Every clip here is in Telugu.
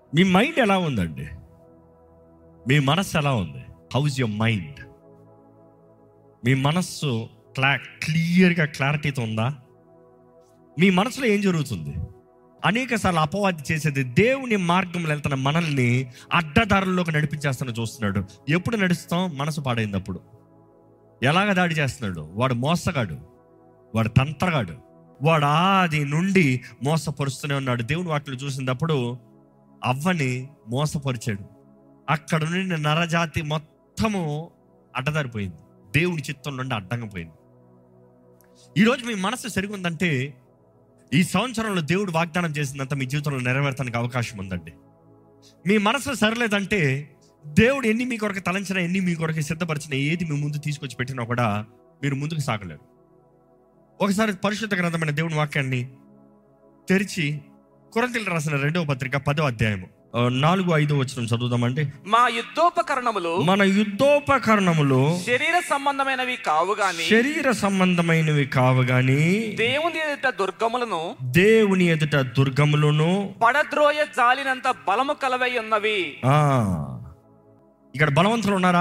మీ మైండ్ ఎలా ఉందండి మీ మనస్సు ఎలా ఉంది హౌస్ యువర్ మైండ్ మీ మనస్సు క్లా క్లియర్గా క్లారిటీతో ఉందా మీ మనసులో ఏం జరుగుతుంది అనేక సార్లు అపవాది చేసేది దేవుని మార్గంలో వెళ్తున్న మనల్ని అడ్డదారుల్లోకి నడిపించేస్తాను చూస్తున్నాడు ఎప్పుడు నడుస్తాం మనసు పాడైంది అప్పుడు ఎలాగ దాడి చేస్తున్నాడు వాడు మోసగాడు వాడు తంత్రగాడు వాడు ఆది నుండి మోసపరుస్తూనే ఉన్నాడు దేవుని వాటిని చూసినప్పుడు అవ్వని మోసపరిచాడు అక్కడ నుండి నరజాతి మొత్తము అడ్డదారిపోయింది దేవుని చిత్తం నుండి అడ్డంగా పోయింది ఈరోజు మీ మనసు సరిగుందంటే ఈ సంవత్సరంలో దేవుడు వాగ్దానం చేసిందంత మీ జీవితంలో నెరవేర్తానికి అవకాశం ఉందండి మీ మనసు సరలేదంటే దేవుడు ఎన్ని మీ కొరకు తలంచినా ఎన్ని మీ కొరకు సిద్ధపరిచినా ఏది మీ ముందు తీసుకొచ్చి పెట్టినా కూడా మీరు ముందుకు సాగలేరు ఒకసారి పరిశుద్ధ గ్రంథమైన దేవుని వాక్యాన్ని తెరిచి కొరంతలు రాసిన రెండవ పత్రిక పదో అధ్యాయము ఆ, నాలుగు ఐదు వచ్చిన చదువుదామండి మా యుద్ధోపకరణములు మన యుద్ధోపకరణములు శరీర సంబంధమైనవి కావు గాని శరీర సంబంధమైనవి కావు గాని దేవుని ఎదుట దుర్గములను దేవుని ఎదుట దుర్గములను పడద్రోయ జాలినంత బలము కలవై ఉన్నవి ఆ, ఇక్కడ బలవంతులు ఉన్నారా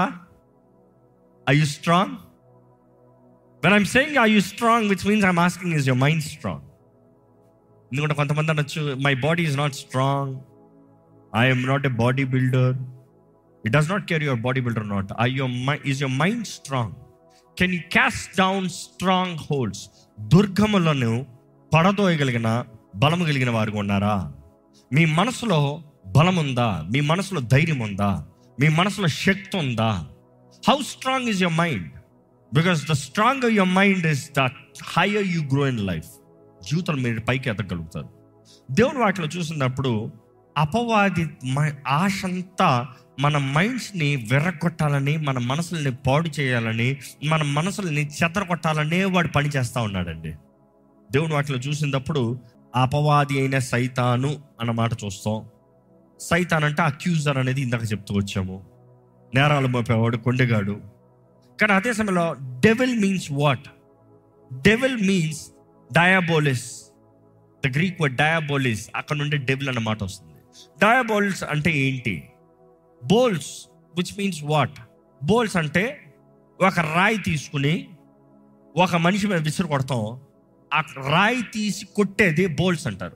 are you strong when I'm saying are you strong which means I'm asking is your mind strong ఎందుకంటే కొంతమంది అనొచ్చు my body is not strong I'm not a body builder it does not care your body builder not I your my is your mind strong can you cast down strong holds దుర్గములను పడదోయగలిగిన బలము కలిగిన వారు ఉన్నారా మీ మనసులో బలం ఉందా మీ మనసులో ధైర్యం ఉందా మీ మనసులో శక్తి ఉందా how strong is your mind because the strong your mind is the higher you grow in life జీవితంలో మీరు పైకి ఎదగలుగుతారు దేవుని వాటిలో చూసినప్పుడు అపవాది మ- ఆశంతా మన మైండ్స్ని వెర్రగొట్టాలని మన మనసుల్ని పాడు చేయాలని మన మనసుల్ని చెదరగొట్టాలనే వాడు పని చేస్తూ ఉన్నాడండి దేవుని వాటిలో చూసినప్పుడు అపవాది అయిన సైతాను అన్న మాట చూస్తాం సైతాన్ అంటే అక్యూజర్ అనేది ఇందాక చెప్తూ వచ్చాము నేరాలు మోపేవాడు కొండెగాడు కానీ అదే సమయంలో devil means what devil means diabolos the Greek word diabolos అక్కడ నుండి డెవిల్ అన్న మాట వస్తుంది డయాబోలిస్ అంటే ఏంటి bolos which means what bolos అంటే ఒక రాయి తీసుకుని ఒక మనిషి మీద విసిరు కొడతాం ఆ రాయి తీసి కొట్టేది బోల్స్ అంటారు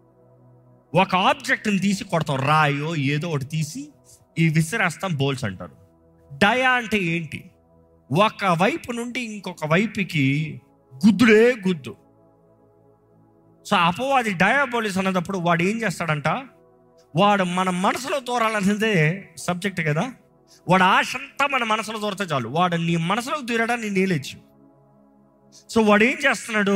ఒక ఆబ్జెక్ట్ని తీసి కొడతాం రాయో ఏదో ఒకటి తీసి ఈ విసిరేస్తాం బోల్స్ అంటారు డయా అంటే ఏంటి ఒక వైపు నుండి ఇంకొక వైపుకి గుద్దుడే గుద్దు సో అపవాది డయాబోలిస్ అన్నప్పుడు వాడు ఏం చేస్తాడంట వాడు మన మనసులో దూరాలనేదే సబ్జెక్ట్ కదా వాడు ఆశ అంతా మన మనసులో దూరితే చాలు వాడు నీ మనసులోకి దూరడాన్ని నీలేచ్చు సో వాడు ఏం చేస్తున్నాడు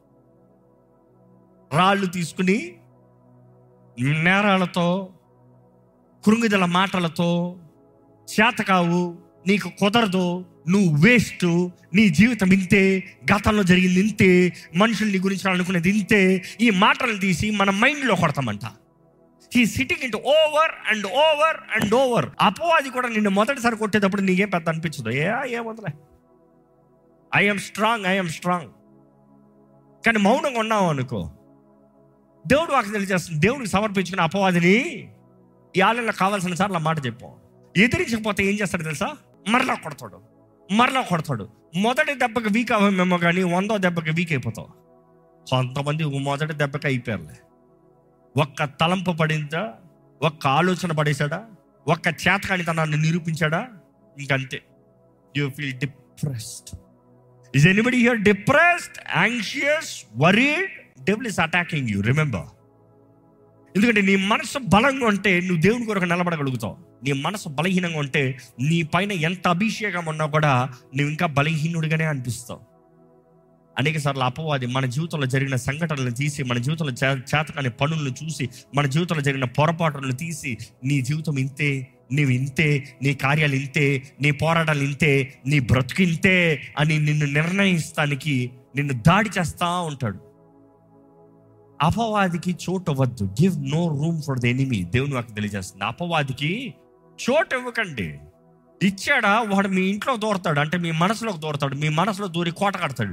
రాళ్ళు తీసుకుని నేరాలతో కృంగిదల మాటలతో చేతకావు నీకు కుదరదు నువ్వు వేస్ట్ నీ జీవితం ఇంతే గతంలో జరిగింది ఇంతే మనుషులు నీ గురించి అనుకునేది ఇంతే ఈ మాటలు తీసి మన మైండ్లో కొడతామంట ఈ sitting into over and over and over అపవాది కూడా నిన్ను మొదటిసారి కొట్టేటప్పుడు నీకేం పెద్ద అనిపించదు ఏ ఏమొదలే ఐఎమ్ స్ట్రాంగ్ ఐఎమ్ స్ట్రాంగ్ కానీ మౌనంగా ఉన్నావు అనుకో దేవుడు వాకి తెలియజేస్తుంది దేవుడికి సమర్పించుకున్న అపవాదిని ఈ ఆలయంలో కావాల్సిన సార్లు ఆ మాట చెప్పాం ఎదిరించకపోతే ఏం చేస్తాడు తెలుసా మరలా కొడతాడు మరలా కొడతాడు మొదటి దెబ్బకి వీక్ అవ్వమేమో కానీ వందో దెబ్బకి వీక్ అయిపోతావు కొంతమంది మొదటి దెబ్బకి అయిపోయారులే ఒక్క తలంపు పడిందా ఒక్క ఆలోచన పడేశాడా ఒక్క చేతకానితనాన్ని నిరూపించాడా ఇంకంతే you feel depressed is anybody here depressed anxious worried devil is attacking you remember ఎందుకంటే నీ మనసు బలంగా ఉంటే నువ్వు దేవుని కొరకు నిలబడగలుగుతావు నీ మనసు బలహీనంగా ఉంటే నీ పైన ఎంత అభిషేకం ఉన్నా కూడా నువ్వు ఇంకా బలహీనుడిగానే అనిపిస్తావు అనేక సార్లు అపవాది మన జీవితంలో జరిగిన సంఘటనలను తీసి మన జీవితంలో చే- చేతకాని పనులను చూసి మన జీవితంలో జరిగిన పొరపాటులను తీసి నీ జీవితం ఇంతే నీవు ఇంతే నీ కార్యాలు ఇంతే నీ పోరాటాలు ఇంతే నీ బ్రతుకు ఇంతే అని నిన్ను నిర్ణయిస్తానికి నిన్ను దాడి చేస్తా ఉంటాడు అపవాదికి చోటు ఇవ్వద్దు give no room for the enemy దేవుని వాకి తెలియజేస్తుంది అపవాదికి చోటు ఇవ్వకండి ఇచ్చాడా వాడు మీ ఇంట్లో దూరతాడు అంటే మీ మనసులోకి దూరతాడు మీ మనసులో దూరి కోట కడతాడు వీడు.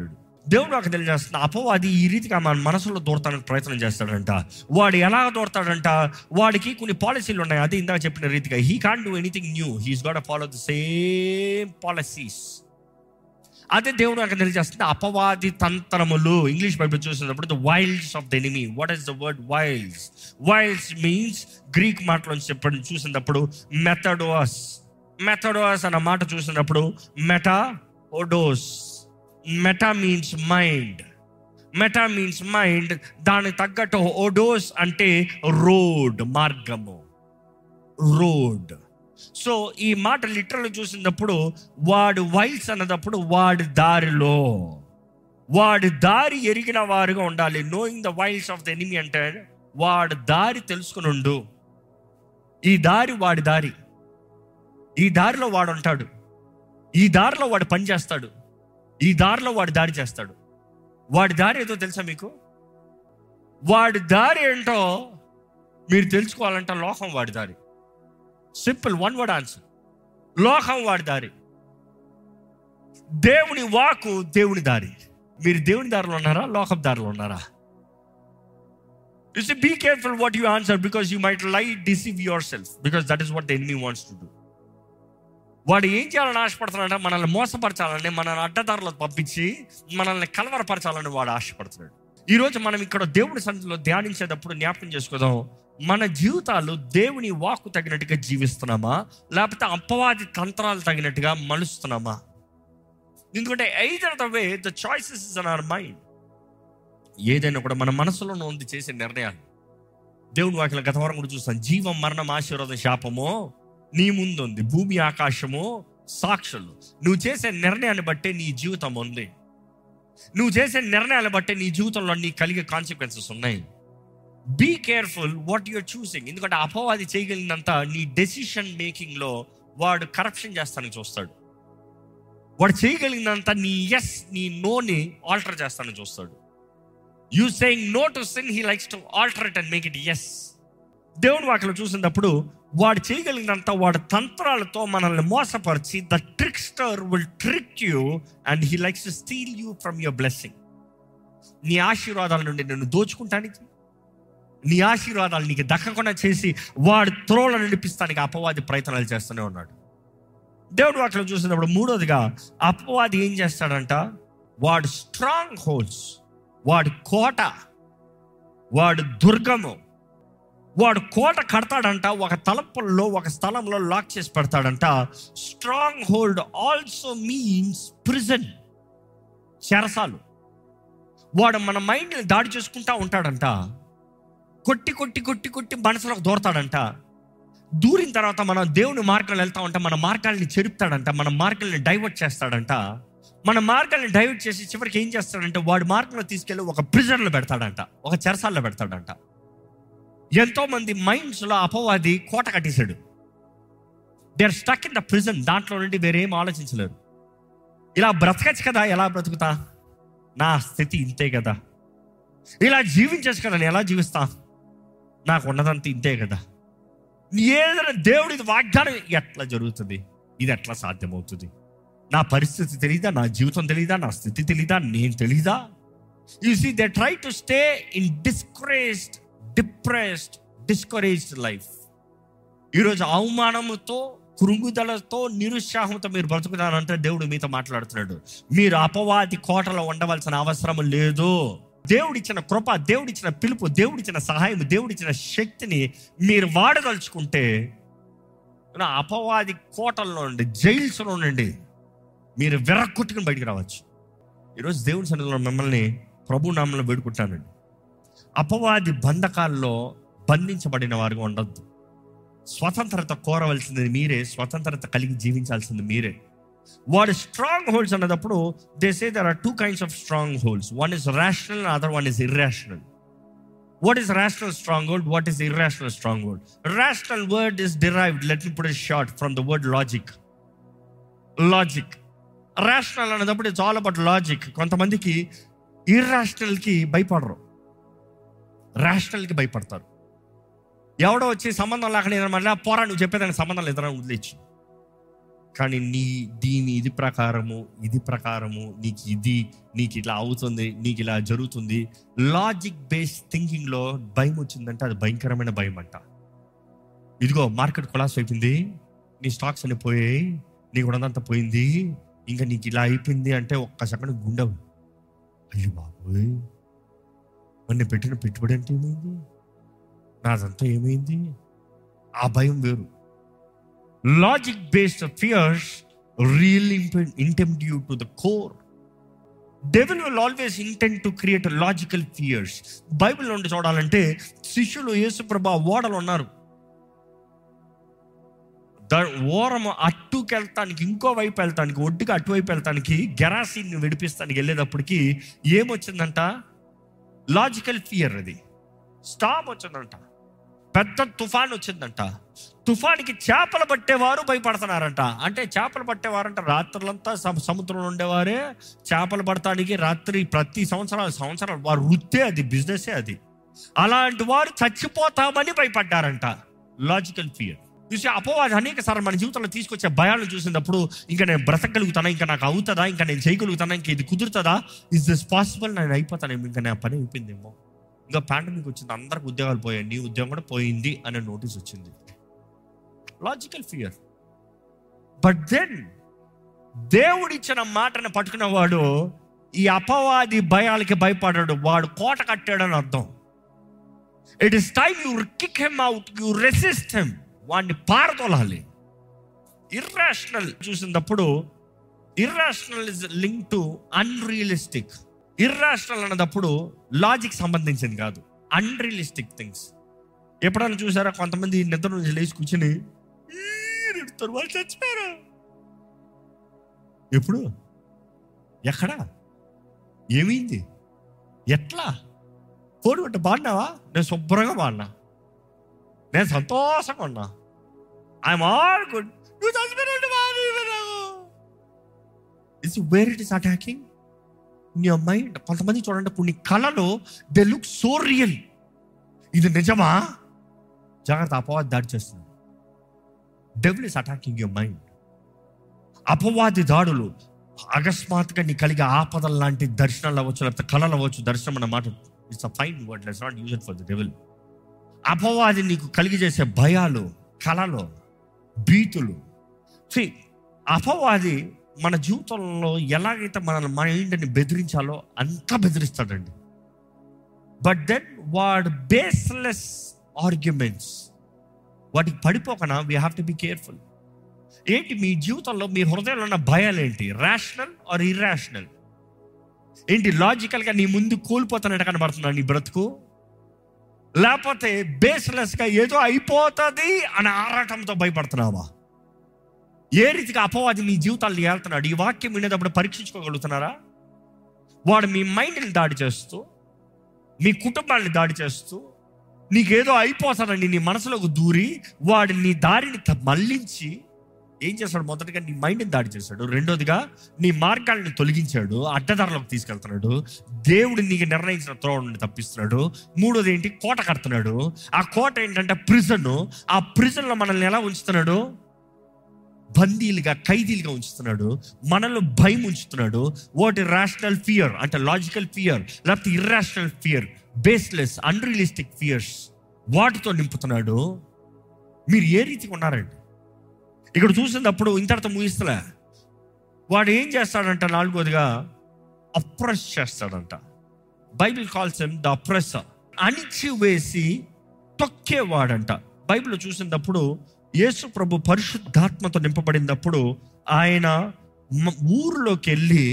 దేవుడు నాకు తెలియజేస్తున్న అపవాది ఈ రీతిగా మన మనసులో దూరటానికి ప్రయత్నం చేస్తాడంట వాడు ఎలా దూరతాడంట వాడికి కొన్ని పాలసీలు ఉన్నాయి అదే ఇందాక చెప్పిన రీతిగా he can do anything new he's got follow the same policies అదే దేవుడు నాకు తెలియజేస్తుంది అపవాది తంత్రములు ఇంగ్లీష్ బైబిల్ చూసినప్పుడు the wiles of the enemy what is the word wiles wiles means Greek మాటలో చెప్పండి చూసినప్పుడు మెథడోస్ మెథడోస్ అన్న మాట చూసినప్పుడు meta odos meta means mind meta means mind దానికి తగ్గట్టు ఓడోస్ అంటే రోడ్ మార్గము రోడ్ సో ఈ మాట లిటరల్ చూసినప్పుడు వాడు వైల్స్ అన్నదప్పుడు వాడి దారిలో వాడి దారి ఎరిగిన వారుగా ఉండాలి knowing the wiles of the enemy అంటే వాడి దారి తెలుసుకుని ఉండు ఈ దారి వాడి దారి ఈ దారిలో వాడు ఉంటాడు ఈ దారిలో వాడు పని చేస్తాడు ఈ దారిలో వాడి దారి చేస్తాడు వాడి దారి ఏదో తెలుసా మీకు వాడి దారి ఏంటో మీరు తెలుసుకోవాలంటే లోకం వాడి దారి సింపుల్ వన్ వర్డ్ ఆన్సర్ లోకం వాడి దారి దేవుని వాకు దేవుని దారి మీరు దేవుని దారిలో ఉన్నారా లోకం దారిలో ఉన్నారా you be careful what you answer because you might lie deceive yourself because that is what the enemy wants to do వాడు ఏం చేయాలని ఆశపడుతున్నాడంటే మనల్ని మోసపరచాలని మనల్ని అడ్డదారులకు పంపించి మనల్ని కలవరపరచాలని వాడు ఆశపడుతున్నాడు ఈరోజు మనం ఇక్కడ దేవుడి సన్నిధిలో ధ్యానించేటప్పుడు జ్ఞాపకం చేసుకుందాం మన జీవితాలు దేవుని వాక్కు తగినట్టుగా జీవిస్తున్నామా లేకపోతే అపవాది తంత్రాలు తగినట్టుగా మలుస్తున్నామా ఎందుకంటే either the way the choices is on our mind ఏదైనా కూడా మన మనసులో ఉంది చేసే నిర్ణయాలు దేవుని వాక్యం గత వారం కూడా చూస్తాం జీవం మరణం ఆశీర్వాదం శాపము నీ ముందు ఉంది భూమి ఆకాశము సాక్షులు నువ్వు చేసే నిర్ణయాన్ని బట్టే నీ జీవితం ఉంది నువ్వు చేసే నిర్ణయాన్ని బట్టే నీ జీవితంలో నీ కలిగే కాన్సిక్వెన్సెస్ ఉన్నాయి be careful what you're choosing ఎందుకంటే అపవాది చేయగలిగినంత నీ డెసిషన్ మేకింగ్లో వాడు కరప్షన్ చేస్తానికి చూస్తాడు వాడు చేయగలిగినంత నీ ఎస్ నీ నోని ఆల్టర్ చేస్తానని చూస్తాడు you saying no to sin he likes to alter it and make it yes దేవుని వాటిలో చూసినప్పుడు వాడు చేయగలిగినంత వాడు తంత్రాలతో మనల్ని మోసపరిచి the trickster will trick you and he likes to steal you from your blessing నీ ఆశీర్వాదాల నుండి నిన్ను దోచుకుంటానికి నీ ఆశీర్వాదాలు నీకు దక్కకుండా చేసి వాడు త్రోల నడిపిస్తానికి అపవాది ప్రయత్నాలు చేస్తూనే ఉన్నాడు దేవుడు వాటిలో చూసినప్పుడు మూడోదిగా అపవాది ఏం చేస్తాడంట వాడు స్ట్రాంగ్ హోల్స్ వాడు కోట వాడు దుర్గము వాడు కోట కడతాడంట ఒక తలపుల్లో ఒక స్థలంలో లాక్ చేసి పెడతాడంట strong hold also means prison చెరసాలు వాడు మన మైండ్ని దాడి చేసుకుంటా ఉంటాడంట కొట్టి కొట్టి కొట్టి కొట్టి మనసులోకి దూరతాడంట దూరిన తర్వాత మనం దేవుని మార్గాలు వెళ్తా ఉంటే మన మార్గాల్ని చెరుపుతాడంట మన మార్గాల్ని డైవర్ట్ చేస్తాడంట మన మార్గాల్ని డైవర్ట్ చేసి చివరికి ఏం చేస్తాడంటే వాడి మార్గంలో తీసుకెళ్ళి ఒక ప్రిజన్లో పెడతాడంట ఒక చెరసాల్లో పెడతాడంట ఎంతో మంది మైండ్స్లో అపవాది కోట కట్టేశాడు they are stuck in the prison దాంట్లో నుండి వేరేం ఆలోచించలేరు ఇలా బ్రతకచ్చు కదా ఎలా బ్రతుకుతా నా స్థితి ఇంతే కదా ఇలా జీవించచ్చు కదా నేను ఎలా జీవిస్తా నాకు ఉన్నదంతా ఇంతే కదా ఏదైనా దేవుడి వాగ్దానం ఎట్లా జరుగుతుంది ఇది ఎట్లా సాధ్యమవుతుంది నా పరిస్థితి తెలీదా నా జీవితం తెలీదా నా స్థితి తెలీదా నేను తెలీదా you see they try to stay in discouraged depressed discouraged life ఈరోజు అవమానముతో కృంగుదలతో నిరుత్సాహంతో మీరు బ్రతుకుతానంటే దేవుడు మీతో మాట్లాడుతున్నాడు మీరు అపవాది కోటలో ఉండవలసిన అవసరం లేదు దేవుడిచ్చిన కృప దేవుడిచ్చిన పిలుపు దేవుడిచ్చిన సహాయం దేవుడిచ్చిన శక్తిని మీరు వాడదలుచుకుంటే నా అపవాది కోటల్లో నుండి జైల్స్లో నుండి మీరు విరక్కుట్టుకుని బయటికి రావచ్చు ఈరోజు దేవుడి సన్నిధిలో మిమ్మల్ని ప్రభు నామంలో వేడుకుంటానండి అపవాది బంధకాల్లో బంధించబడిన వారుగా ఉండద్దు స్వతంత్రత కోరవలసింది మీరే స్వతంత్రత కలిగి జీవించాల్సింది మీరే వాడు స్ట్రాంగ్ హోల్డ్స్ అన్నప్పుడు they say there are two kinds of strong holds one is rational other one is irrational what is rational strong hold what is irrational strong hold rational word is derived let me put is short from the word logic logic rational అనేటప్పుడు ఇట్స్ ఆల్ అబౌట్ లాజిక్ కొంతమందికి ఇర్రాషనల్కి భయపడరు రేషనల్కి భయపడతారు ఎవడో వచ్చి సంబంధం లేకుండా మళ్ళీ పోరా నువ్వు చెప్పేదానికి సంబంధం లేదని వదిలేచ్చు కానీ నీ దీని ఇది ప్రకారము ఇది ప్రకారము నీకు ఇది నీకు ఇలా అవుతుంది నీకు ఇలా జరుగుతుంది లాజిక్ బేస్డ్ థింకింగ్లో భయం వచ్చిందంటే అది భయంకరమైన భయం అంట ఇదిగో మార్కెట్ కొలాస్ అయిపోయింది నీ స్టాక్స్ అన్ని పోయాయి నీకు ఉన్నదంతా పోయింది ఇంకా నీకు ఇలా అయిపోయింది అంటే ఒక్క సెకండ్ గుండె అయ్యో బాబోయ్ మరి నేను పెట్టిన పెట్టుబడి అంటే ఏమైంది నాదంతా ఏమైంది ఆ భయం వేరు logic based fears real intent you to the core devil will always intent to create logical fears Bible నుండి చూడాలంటే శిష్యులు యేసుప్రభ ఓడలు ఉన్నారు ద- ఓరం అట్టుకు వెళ్తానికి ఇంకో వైపు వెళ్తానికి ఒడ్డుగా అటువైపు వెళ్తానికి గెరాసిన్ విడిపిస్తానికి వెళ్ళేటప్పటికి ఏమొచ్చిందంట లాజికల్ ఫియర్ అది స్టాప్ వచ్చిందంట పెద్ద తుఫాన్ వచ్చిందంట తుఫానికి చేపలు పట్టేవారు భయపడుతున్నారంట అంటే చేపలు పట్టేవారంట రాత్రులంతా సమ- సముద్రంలో ఉండేవారే చేపలు పడటానికి రాత్రి ప్రతి సంవత్సరాలు సంవత్సరాలు వారు వృత్తే అది బిజినెసే అది అలాంటి వారు చచ్చిపోతామని భయపడ్డారంట లాజికల్ ఫియర్ చూసి అపోవాది అనేక సార్లు మన జీవితంలో తీసుకొచ్చే భయాలను చూసినప్పుడు ఇంకా నేను బ్రతకగలుగుతానా ఇంకా నాకు అవుతుందా ఇంకా నేను చేయగలుగుతానా ఇంకా ఇది కుదురుతుందా ఇస్ దిస్ పాసిబుల్ నేను అయిపోతానేమో ఇంకా నా పని అయిపోయిందేమో ఇంకా పాండమిక్ వచ్చింది అందరికి ఉద్యోగాలు పోయాయి నీ ఉద్యోగం కూడా పోయింది అనే నోటీస్ వచ్చింది లాజికల్ ఫియర్ బట్ దెన్ దేవుడిచ్చిన మాటను పట్టుకున్నవాడు ఈ అపవాది భయాలకి భయపడాడు వాడు కోట కట్టాడని అర్థం it is time you kick him out you resist him వాడిని పారదోలాలి ఇర్రాషనల్ చూసినప్పుడు irrational is link to unrealistic irrational అన్నదప్పుడు లాజిక్ సంబంధించింది కాదు అన్రియలిస్టిక్ థింగ్స్ ఎప్పుడైనా చూసారా కొంతమంది నిద్ర నుంచి లేచి కూర్చుని "ఈ, ఎడుతారు, వాళ్ళు చచ్చిపోయారు ఎప్పుడు ఎక్కడా ఏమైంది ఎట్లా కోడి కొట్ట బాడినావా నేను శుభ్రంగా బాడినా నేను సంతోషంగా ఉన్నా ఐఎమ్ ఆల్ గుడ్ నువ్వు చచ్చిపోయినట్టు it's where it is attacking in your mind కొంతమంది చూడండి కొన్ని కళలు దే లుక్ సో రియల్ ఇది నిజమా జాగ్రత్త అపవాది దాడి చేస్తుంది devil is attacking your mind అపవాది దాడులు అకస్మాత్తుగా నీ కలిగే ఆపదలు లాంటి దర్శనాలు అవ్వచ్చు లేకపోతే కళలు అవ్వచ్చు దర్శనం అన్న మాట it's a fine word let's not use it for the devil అపవాది నీకు కలిగి చేసే భయాలు కళలు భీతులు See, అపవాది మన జీవితంలో ఎలాగైతే మన మైండ్ని బెదిరించాలో అంత బెదిరిస్తాడండి బట్ దెన్ వాడు బేస్లెస్ ఆర్గ్యుమెంట్స్ వాటికి పడిపోకనా we have to be careful ఏంటి మీ జీవితంలో మీ హృదయంలో ఉన్న భయాలు ఏంటి రేషనల్ ఆర్ ఇర్రాషనల్ ఏంటి లాజికల్గా నీ ముందు కోల్పోతున్నట్టు కనబడుతున్నా నీ బ్రతుకు లేకపోతే బేస్లెస్గా ఏదో అయిపోతుంది అని ఆరాటంతో భయపడుతున్నావా ఏ రీతిగా అపవాది మీ జీవితాన్ని వెళ్తున్నాడు ఈ వాక్యం వినేటప్పుడు పరీక్షించుకోగలుగుతున్నారా వాడు మీ మైండ్ని దాడి చేస్తూ మీ కుటుంబాన్ని దాడి చేస్తూ నీకేదో అయిపోతాడని నీ మనసులోకి దూరి వాడి నీ దారిని త- మళ్ళించి ఏం చేస్తాడు మొదటిగా నీ మైండ్ని దాడి చేశాడు రెండోదిగా నీ మార్గాల్ని తొలగించాడు అడ్డదారులకు తీసుకెళ్తున్నాడు దేవుడు నీకు నిర్ణయించిన త్రోవ నుండి తప్పిస్తున్నాడు మూడోది ఏంటి కోట కడుతున్నాడు ఆ కోట ఏంటంటే ప్రిజన్ ఆ ప్రిజన్లో మనల్ని ఎలా ఉంచుతున్నాడు బందీలుగా ఖైదీలుగా ఉంచుతున్నాడు మనలో భయం ఉంచుతున్నాడు వాట్ రేషనల్ ఫియర్ అంటే లాజికల్ ఫియర్ లేకపోతే irrational fear baseless unrealistic fears వాటితో నింపుతున్నాడు మీరు ఏ రీతిగా ఉన్నారండి ఇక్కడ చూసినప్పుడు ఇంతటితో ముగిస్తలే వాడు ఏం చేస్తాడంట నాలుగోదిగా అప్రెస్ చేస్తాడంట Bible calls them the oppressor అణిచివేసి తొక్కేవాడంట బైబిల్ చూసినప్పుడు యేసు ప్రభు పరిశుద్ధాత్మతో నింపబడినప్పుడు ఆయన మ- ఊరిలోకి వెళ్ళి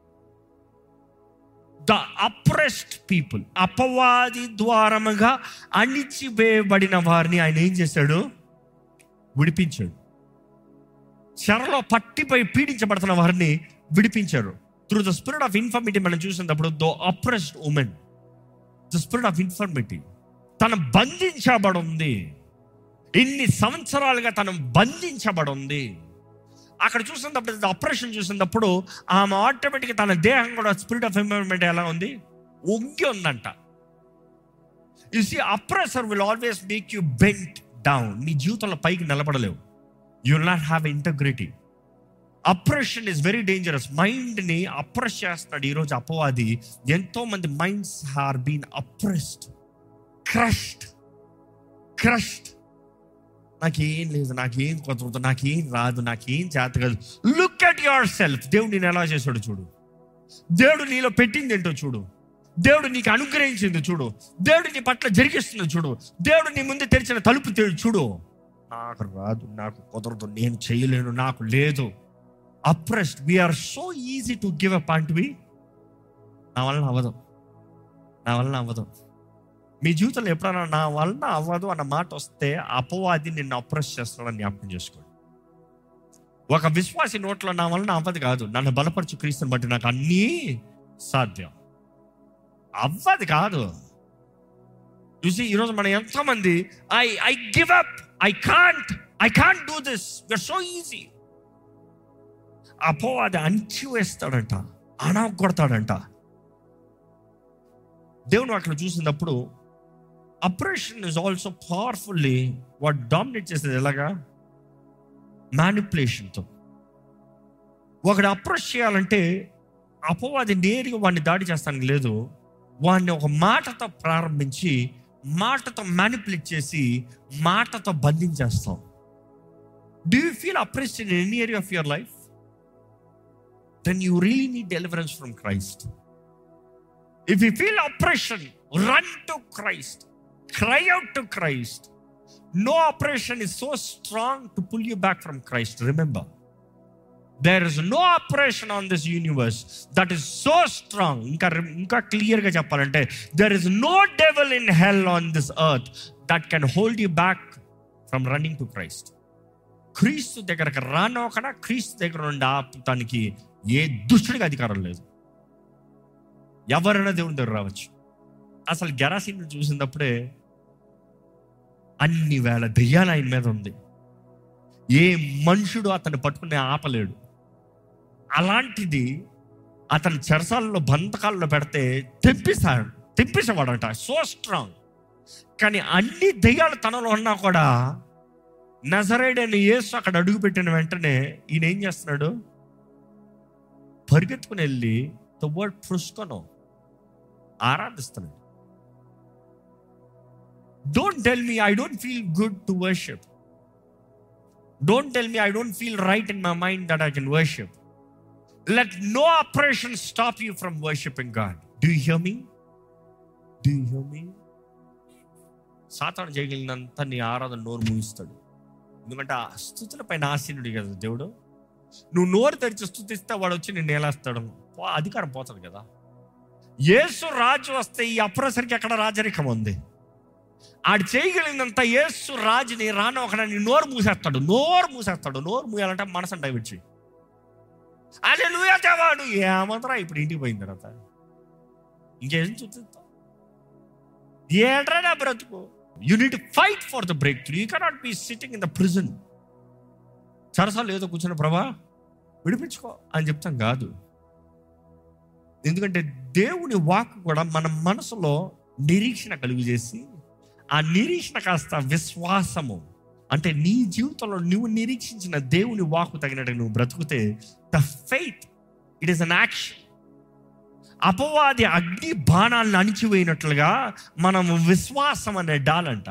ద అప్రెస్డ్ పీపుల్ అపవాది ద్వారముగా అణిచివేయబడిన వారిని ఆయన ఏం చేశాడు విడిపించాడు చెరలో పట్టిపై పీడించబడుతున్న వారిని విడిపించారు through the spirit of infirmity మనం చూసినప్పుడు those oppressed women the spirit of infirmity తను బంధించబడి ఉంది ఇన్ని సంవత్సరాలుగా తను బంధించబడి ఉంది అక్కడ చూసినప్పుడు ఆపరేషన్ చూసినప్పుడు ఆమె ఆటోమేటిక్గా తన దేహం కూడా స్పిరిట్ ఆఫ్ ఎంపవర్మెంట్ ఎలా ఉంది ఒంగి ఉందంట you see oppressor will always make you bent down నీ జీవితంలో పైకి నిలబడలేవు you will not have integrity oppression is very dangerous మైండ్ని అప్రెస్ చేస్తాడు ఈరోజు అపవాది ఎంతో మంది minds have been oppressed crushed crushed నాకేం లేదు నాకేం కుదరదు నాకేం రాదు నాకేం చేత కాదు లుక్ అట్ యువర్ సెల్ఫ్ దేవుడు నేను ఎలా చేశాడు చూడు దేవుడు నీలో పెట్టింది ఏంటో చూడు దేవుడు నీకు అనుగ్రహించింది చూడు దేవుడు నీ పట్ల జరిగిస్తుంది చూడు దేవుడు నీ ముందు తెరిచిన తలుపు తె- చూడు నాకు రాదు నాకు కుదరదు నేను చేయలేను నాకు లేదు oppressed we are so easy to give up అంట్ వి నా వలన అవ్వదు నా వలన అవ్వదు మీ జీవితంలో ఎప్పుడైనా నా వలన అవ్వదు అన్న మాట వస్తే అపవాది నిన్ను అప్రెస్ చేస్తాడని జ్ఞాపకం చేసుకోండి ఒక విశ్వాసి నోట్లో నా వలన అవ్వదు కాదు నన్ను బలపరచు క్రీస్తుని బట్టి నాకు అన్నీ సాధ్యం అవ్వదు కాదు చూసి ఈరోజు మనం ఎంతమంది I I give up I can't I can't do this you're so easy అపో అది అంచి వేస్తాడంట కొడతాడంట దేవుడు అట్లా చూసినప్పుడు oppression is also powerfully what dominate చేసేది ఎలాగా మ్యానిపులేషన్తో ఒకడు అప్రోచ్ చేయాలంటే అపవాది నేరుగా వాడిని దాడి చేస్తానికి లేదు వాడిని ఒక మాటతో ప్రారంభించి మాటతో మ్యానిపులేట్ చేసి మాటతో బంధించేస్తాం do you feel oppressed in any area of your life then you really need deliverance from Christ if you feel oppression run to Christ cry out to Christ no oppression is so strong to pull you back from Christ remember there is no oppression on this universe that is so strong ఇంకా ఇంకా క్లియర్గా చెప్పాలంటే there is no devil in hell on this earth that can hold you back from running to Christ క్రీస్తు దగ్గరకు రానోకనా క్రీస్తు దగ్గర నుండి ఆపుతానికి ఏ దుష్టుడికి అధికారం లేదు ఎవరైనా దేవుని దగ్గర రావచ్చు అసలు గెరాసీని చూసినప్పుడే అన్ని వేల దెయ్యాలు ఆయన మీద ఉంది ఏ మనుషుడు అతన్ని పట్టుకునే ఆపలేడు అలాంటిది అతని చెరసాలలో బంధకాల్లో పెడితే తెప్పిస్తాడు తెప్పించేవాడంట సో స్ట్రాంగ్ కానీ అన్ని దెయ్యాలు తనలో ఉన్నా కూడా నజరేడని యేసు అక్కడ అడుగు పెట్టిన వెంటనే ఈయన ఏం చేస్తున్నాడు పరిగెత్తుకుని వెళ్ళి ద వర్డ్ పుష్కను ఆరాధిస్తున్నాడు don't tell me I don't feel good to worship don't tell me I don't feel right in my mind that I can worship let no oppression stop you from worshipping God do hear me do hear me సాతాను చేయగలిగినంత నీ ఆరాధన నోరు ముగిస్తాడు ఎందుకంటే ఆ స్థుతుల పైన ఆసీనుడు కదా దేవుడు నువ్వు నోరు తెరిచి స్థుతిస్తే వాడు వచ్చి నేను నేలేస్తాడు పో- అధికారం పోతుంది కదా యేసు రాజు వస్తే ఈ అప్రసరికి ఎక్కడ రాజరికం ఉంది ఆడు చేయగలిగినంత యేసు రాజుని రాను ఒక నోరు మూసేస్తాడు నోరు మూసేస్తాడు నోరు మూయాలంటే మనసుని డైవర్ట్ చేయి అదే నువ్వేవాడు ఏమంతరా ఇప్పుడు ఇంటికి పోయిన తర్వాత ఇంకేం చూపిస్తావు ఏంట్రా నా బ్రతుకు you need fight for the break you cannot be sitting in the prison చరసాలు ఏదో కూర్చున్న ప్రభా విడిపించుకో అని చెప్తాం కాదు ఎందుకంటే దేవుని వాక్ కూడా మన మనసులో నిరీక్షణ కలుగు చేసి ఆ నిరీక్షణ కాస్త విశ్వాసము అంటే నీ జీవితంలో నువ్వు నిరీక్షించిన దేవుని వాకు తగినట్టు నువ్వు బ్రతుకుతే the faith it is an action అపవాది అగ్ని బాణాలను అణిచివేయినట్లుగా మనం విశ్వాసం అనే డాలంట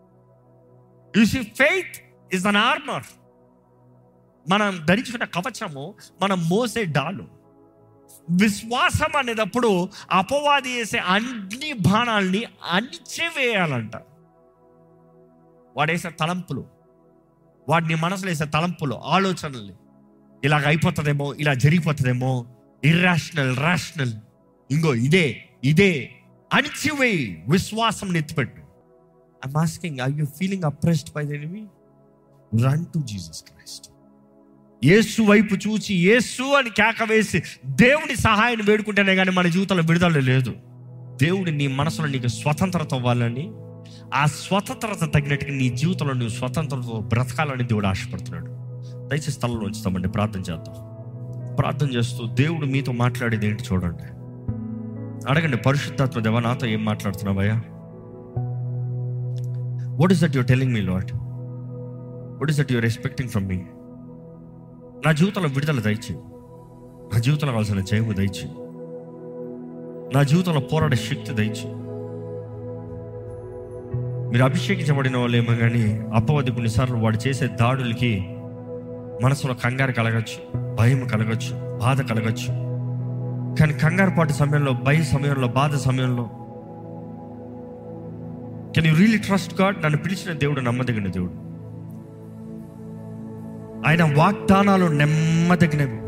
you see faith is an armour మనం ధరించుకున్న కవచము మనం మోసే డాలు విశ్వాసం అనేటప్పుడు అపవాది వేసే అన్ని బాణాలని అణిచివేయాలంట వాడేసే తలంపులు వాడిని మనసులో వేసే తలంపులు ఆలోచనల్ని ఇలాగ అయిపోతుందేమో ఇలా జరిగిపోతుందేమో ఇర్రాషనల్ రాషనల్ ఇంకో ఇదే ఇదే అణిచివేయి విశ్వాసం ఎత్తిపెట్టు I masking I you feeling oppressed by the enemy run to Jesus Christ యేసు వైపు చూసి యేసు అని కేక వేసి దేవుని సహాయాన్ని వేడుకుంటేనే కానీ మన జీవితంలో విడుదల లేదు దేవుడు నీ మనసులో నీకు స్వతంత్రత ఇవ్వాలని ఆ స్వతంత్రత తగినట్టుగా నీ జీవితంలో నువ్వు స్వతంత్రత బ్రతకాలని దేవుడు ఆశపడుతున్నాడు దయచేసి స్థలంలో ఉంచుతామండి ప్రార్థన చేద్దాం ప్రార్థన చేస్తూ దేవుడు మీతో మాట్లాడేది ఏంటి చూడండి అడగండి పరిశుద్ధాత్మ దేవ నాతో ఏం మాట్లాడుతున్నావయ్యా what is that your telling me Lord what is that your expecting from me నా జీవితంలో విడుదల దయచి నా జీవితంలో కావాల్సిన జయము దయచి నా జీవితంలో పోరాడే శక్తి దయచి మీరు అభిషేకించబడిన వాళ్ళు ఏమో కానీ అప్పవద్ది కొన్నిసార్లు వాడు చేసే దాడులకి మనసులో కంగారు కలగచ్చు భయం కలగచ్చు బాధ కలగచ్చు కానీ కంగారు పాటు సమయంలో భయ సమయంలో బాధ సమయంలో can you really trust God నన్ను పిలిచిన దేవుడు నమ్మదగిన దేవుడు ఆయన వాగ్దానాలు నెమ్మదగినవి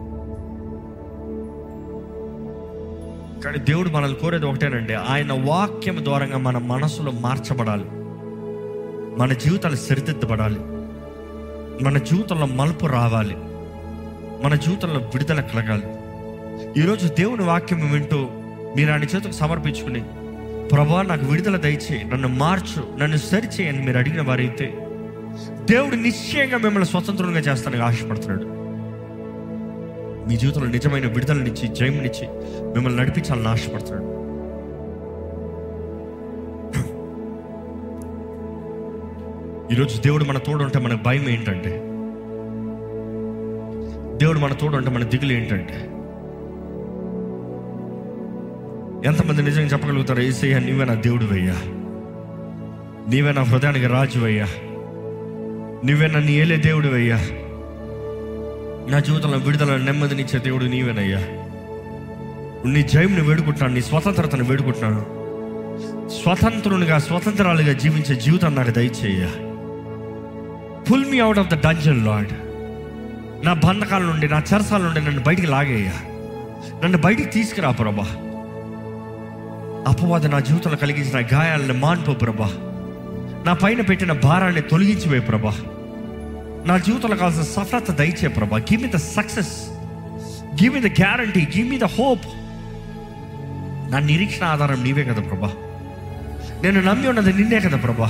కానీ దేవుడు మనల్ని కోరేది ఒకటేనండి ఆయన వాక్యం ద్వారంగా మన మనసులో మార్చబడాలి మన జీవితాలు సరిదిద్దబడాలి మన జీవితంలో మలుపు రావాలి మన జీవితంలో విడుదల కలగాలి ఈరోజు దేవుని వాక్యం వింటూ మీరు ఆయన చేతుకు సమర్పించుకుని ప్రభా నాకు విడుదల దయచే నన్ను మార్చు నన్ను సరిచే అని మీరు అడిగిన వారైతే దేవుడు నిశ్చయంగా మిమ్మల్ని స్వతంత్రంగా చేస్తానని ఆశపడుతున్నాడు మీ జీవితంలో నిజమైన విడుదలనిచ్చి జయమునిచ్చి మిమ్మల్ని నడిపించాలని ఆశపడుతున్నాడు ఈరోజు దేవుడు మన తోడు ఉంటే మన భయం ఏంటంటే దేవుడు మన తోడు ఉంటే మన దిగులు ఏంటంటే ఎంతమంది నిజంగా చెప్పగలుగుతారు ఏసయ్యా నీవే నా దేవుడు అయ్యా నీవే నా హృదయానికి రాజు అయ్యా నువ్వే నన్ను ఏలే దేవుడు అయ్యా నా జీవితంలో విడుదల నెమ్మదినిచ్చే దేవుడు నీవేనయ్యా నీ జయంని వేడుకుంటున్నాను నీ స్వతంత్రతను వేడుకుంటున్నాను స్వతంత్రునిగా స్వతంత్రాలుగా జీవించే జీవితం నాకు దయచేయ pull me out of the dungeon Lord నా బంధకాల నుండి నా చెరసాల నుండి నన్ను బయటికి లాగేయ నన్ను బయటికి తీసుకురా ప్రభా అపవాద నా జీవితంలో కలిగించిన గాయాలను మాన్పో ప్రభా నా పైన పెట్టిన భారాన్ని తొలగించివే ప్రభా నా జీవితంలో కావాల్సిన సఫలత దయచే ప్రభా give me the success give me the guarantee give me the hope నా నిరీక్షణ ఆధారం నీవే కదా ప్రభా నేను నమ్మి ఉన్నది నిన్నే కదా ప్రభా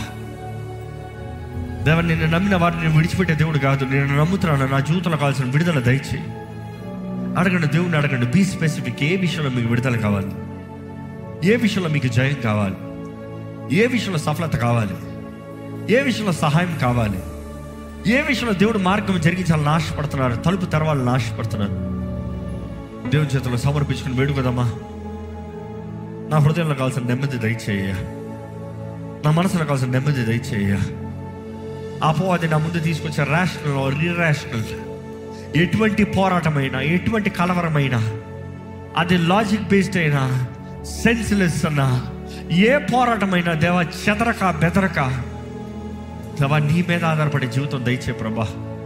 దేవ నిన్ను నమ్మిన వారిని నేను విడిచిపెట్టే దేవుడు కాదు నేను నమ్ముతున్నాను నా జీవితంలో కావాల్సిన విడుదల దయచేయి అడగండి దేవుడిని అడగండి బీ స్పెసిఫిక్ ఏ విషయంలో మీకు విడుదల కావాలి ఏ విషయంలో మీకు జయం కావాలి ఏ విషయంలో సఫలత కావాలి ఏ విషయంలో సహాయం కావాలి ఏ విషయంలో దేవుడు మార్గం జరిగించాలని ఆశపడుతున్నారు తలుపు తెరవాలని ఆశపడుతున్నారు దేవుని చేతుల్లో సమర్పించుకుని వేడుకదమ్మా నా హృదయంలో కావాల్సిన నెమ్మది దయచేయ నా మనసులో కావాల్సిన నెమ్మది దయచేయ అపవాది నా ముందు తీసుకొచ్చే రేషనల్ రిరేషనల్ ఎటువంటి పోరాటమైనా ఎటువంటి కలవరమైనా అది లాజిక్ బేస్డ్ అయినా సెన్స్లెస్ అన్నా ఏ పోరాటమైనా దేవ చెదరక బెదరక దేవా నీ మీద ఆధారపడే జీవితం దయచే ప్రభా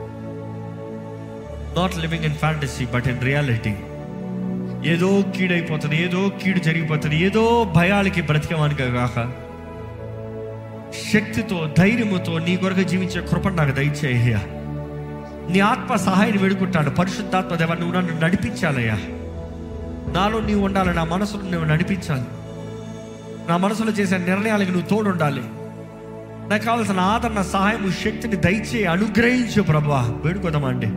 not living in fantasy but in reality ఏదో కీడైపోతుంది ఏదో కీడు జరిగిపోతుంది ఏదో భయాలకి బ్రతికేవానికి కాక శక్తితో ధైర్యముతో నీ కొరకు జీవించే కృపను నాకు దయచేయ్యా నీ ఆత్మ సహాయాన్ని వేడుకుంటాను పరిశుద్ధాత్మ దేవ నువ్వు నన్ను నడిపించాలయ్యా నాలో నీవు ఉండాలి నా మనసులో నువ్వు నడిపించాలి నా మనసులో చేసే నిర్ణయాలకు నువ్వు తోడు ఉండాలి నాకు కావాల్సిన ఆదరణ సహాయం శక్తిని దయచే అనుగ్రహించు ప్రభా వేడుకోదామా అండి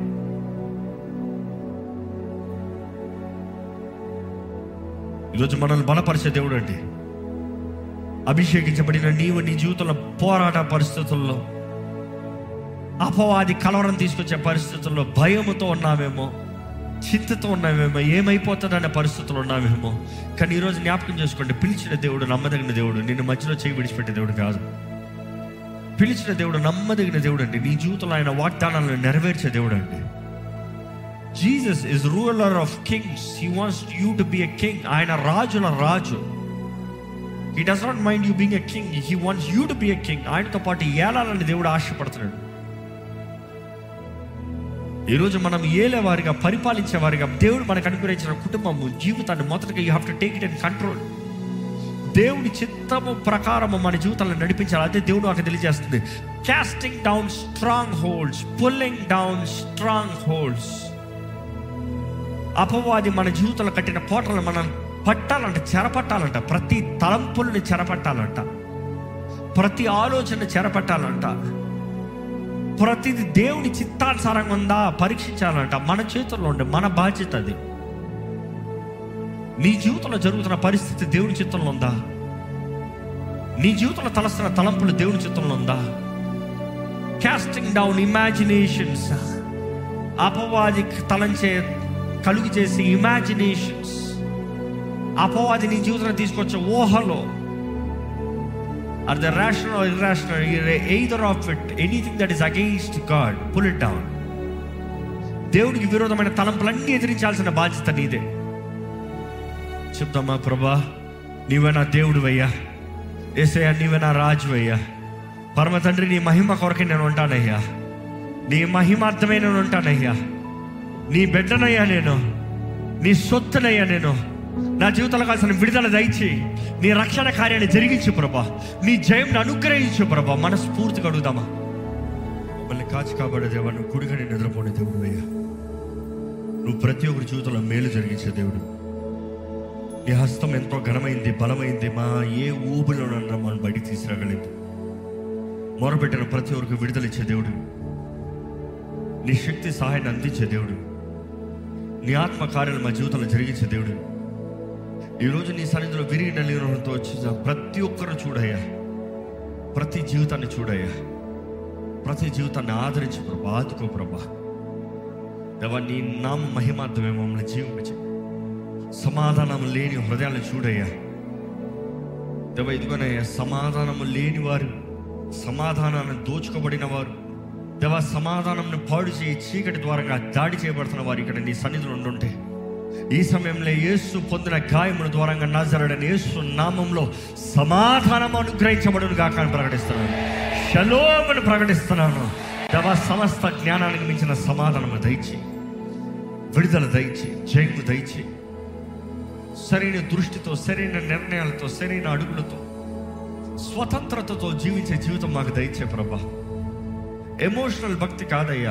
ఈరోజు మనల్ని బలపరిచే దేవుడు అండి అభిషేకించబడిన నీవు నీ జీవితంలో పోరాట పరిస్థితుల్లో అపవాది కలవరం తీసుకొచ్చే పరిస్థితుల్లో భయముతో ఉన్నామేమో చింతతో ఉన్నామేమో ఏమైపోతుందనే పరిస్థితుల్లో ఉన్నామేమో కానీ ఈరోజు జ్ఞాపకం చేసుకోండి పిలిచిన దేవుడు నమ్మదగిన దేవుడు నిన్ను మధ్యలో చేయి విడిచిపెట్టే దేవుడు కాదు పిలిచిన దేవుడు నమ్మదగిన దేవుడు అండి నీ జీవితంలో ఆయన వాగ్దానాలను నెరవేర్చే దేవుడు అండి Jesus is ruler of kings he wants you to be a king ఆయన రాజుల రాజు he does not mind you being a king he wants you to be a king ఆయనతో పాటు ఏలాలని దేవుడు ఆశపడుతున్నాడు ఈరోజు మనం ఏలేవారిగా పరిపాలించేవారిగా దేవుడు మనకు అనుగ్రహించిన కుటుంబము జీవితాన్ని మొదటగా you have to take it in control దేవుని చిత్తము ప్రకారము మన జీవితాలను నడిపించాలి అదే దేవుడు నాకు తెలియజేస్తుంది casting down strong holds pulling down strong holds అపవాది మన జీవితంలో కట్టిన కోటలను మనం పట్టాలంట చెరపట్టాలంట ప్రతి తలంపుల్ని చెరపట్టాలంట ప్రతి ఆలోచన చెరపట్టాలంట ప్రతిది దేవుని చిత్తానుసారంగా ఉందా పరీక్షించాలంట మన చేతుల్లో ఉండే మన బాధ్యత అది నీ జీవితంలో జరుగుతున్న పరిస్థితి దేవుని చిత్తంలో ఉందా నీ జీవితంలో తలస్తున్న తలంపులు దేవుని చిత్తంలో ఉందా కాస్టింగ్ డౌన్ ఇమాజినేషన్స్ అపవాది తలంచే కలుగు చేసే ఇమాజినేషన్స్ అపవాది నీ జీవితంలో తీసుకొచ్చే ఊహలో are the rational irrational either of it anything that is against God pull it down దేవుడికి విరోధమైన తలంపులన్నీ ఎదిరించాల్సిన బాధ్యత నీదే చెప్తామా ప్రభా నీవే నా దేవుడు అయ్యా ఏసయ్యా నీవే నా రాజు అయ్యా పరమ తండ్రి నీ మహిమ కొరకే నేను ఉంటానయ్యా నీ మహిమార్థమే నేను ఉంటానయ్యా నీ బిడ్డనయ్యా నేను నీ సొత్తునయ్యా నేను నా జీవితంలో కాల్సిన విడుదల దయచి నీ రక్షణ కార్యాన్ని జరిగించు ప్రభా నీ జయంను అనుగ్రహించు ప్రభా మనస్ఫూర్తిగా అడుగుదామా మళ్ళీ కాచి కాబడే దేవా నువ్వు కుడిగా నేను నిద్రపోనే దేవుడు అయ్యా నువ్వు ప్రతి ఒక్కరి జీవితంలో మేలు జరిగించే దేవుడు నీ హస్తం ఎంతో ఘనమైంది బలమైంది మా ఏ ఊబిలో మనం బయటికి తీసుకురాగలేదు మొరపెట్టిన ప్రతి ఒక్కరికి విడుదలిచ్చే దేవుడు నీ శక్తి సహాయాన్ని అందించే దేవుడు నీ ఆత్మ కార్యాలు మా జీవితంలో జరిగించే దేవుడు ఈరోజు నీ సన్నిధిలో విరిగిన లీనంతో వచ్చిన ప్రతి ఒక్కరు చూడయ్యా ప్రతి జీవితాన్ని చూడయ్యా ప్రతి జీవితాన్ని ఆదరించి ప్రభా ఆదుకో ప్రభా దేవా నీ నామ మహిమార్థమే మమ్మల్ని జీవించే సమాధానం లేని హృదయాలను చూడయ్యా దేవ ఇదిగోనయ్యా సమాధానము లేని వారు సమాధానాన్ని దోచుకోబడిన వారు దేవ సమాధానంను పాడు చేయి చీకటి ద్వారా దాడి చేయబడుతున్న వారు ఇక్కడ నీ సన్నిధిలో ఉండుంటే ఈ సమయంలో యేసు పొందిన గాయముల ద్వారంగా నజరడని యేసు నామంలో సమాధానం అనుగ్రహించబడును గాక అని ప్రకటిస్తున్నాను షలోమని ప్రకటిస్తున్నాను దేవ సమస్త జ్ఞానానికి మించిన సమాధానము దయచి విడుదల దయచి జయము దయచి సరైన దృష్టితో సరైన నిర్ణయాలతో సరైన అడుగులతో స్వతంత్రతతో జీవించే జీవితం మాకు దయచే ప్రభా ఎమోషనల్ భక్తి కాదయ్యా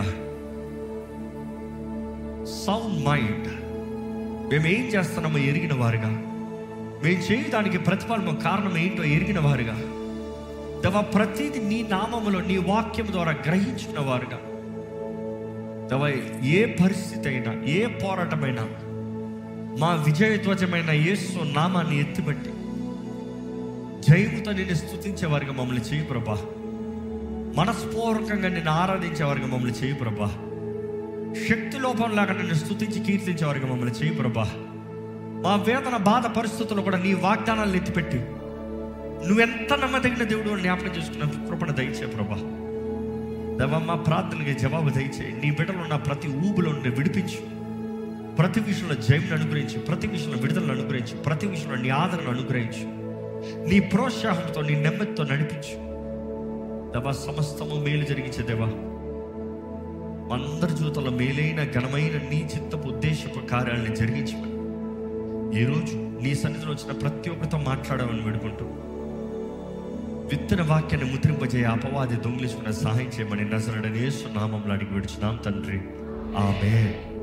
సౌండ్ మైండ్ మేము ఏం చేస్తున్నామో ఎరిగిన వారుగా మేము చేయడానికి ప్రతిఫలం కారణం ఏంటో ఎరిగిన వారుగా దవ ప్రతిది నీ నామములో నీ వాక్యం ద్వారా గ్రహించుకున్న వారుగా దవ ఏ పరిస్థితి అయినా ఏ పోరాటమైనా మా విజయధ్వజమైన యేసు నామాన్ని ఎత్తిపెట్టి జయముతో నిన్ను స్థుతించే వారిగా మమ్మల్ని చేయి ప్రభా మనస్పూర్వకంగా నిన్ను ఆరాధించే వారిగా మమ్మల్ని చేయి ప్రభా శక్తి లోపం లాగా నిన్ను స్థుతించి కీర్తించే వారిగా మమ్మల్ని చేయి ప్రభా మా వేదన బాధ పరిస్థితుల్లో కూడా నీ వాగ్దానాలను ఎత్తిపెట్టి నువ్వెంత నమ్మదగిన దేవుడు అని జ్ఞాపకం చేసుకున్న కృపణ దయచే ప్రభా దేవా మా ప్రార్థనకి జవాబు దయచే నీ బిడ్డలు ఉన్న ప్రతి ఊబులో నుండి విడిపించు ప్రతి విషయంలో జయంను అనుగ్రహించు ప్రతి విషయంలో విడుదలను అనుగ్రహించు ప్రతి విషయంలో నీ ఆదరణ అనుగ్రహించు నీ ప్రోత్సాహంతో నీ నెమ్మదితో నడిపించు దేవా సమస్తము మేలు జరిగించే దేవా అందరి జీవితంలో మేలైన ఘనమైన నీ చిత్తపు ఉద్దేశపు కార్యాలను జరిగించమని ఈరోజు నీ సన్నిధిలో వచ్చిన ప్రతి ఒక్కరితో మాట్లాడమని వేడుకుంటూ విత్తన వాక్యాన్ని ముద్రింపజేయ అపవాది దొంగిలించుకున్న సహాయం చేయమని నజరడని యేసు నామంలో అడిగి విడుచున్నాం తండ్రి ఆమె